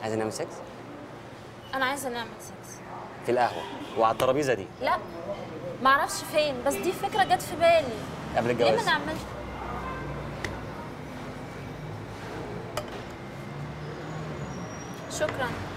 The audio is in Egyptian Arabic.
عايزه نعمل سكس انا عايزه نعمل سكس في القهوه وعلى الترابيزه دي لا معرفش فين بس دي فكره جت في بالي قبل ليه ما الجواز نعملش شكرا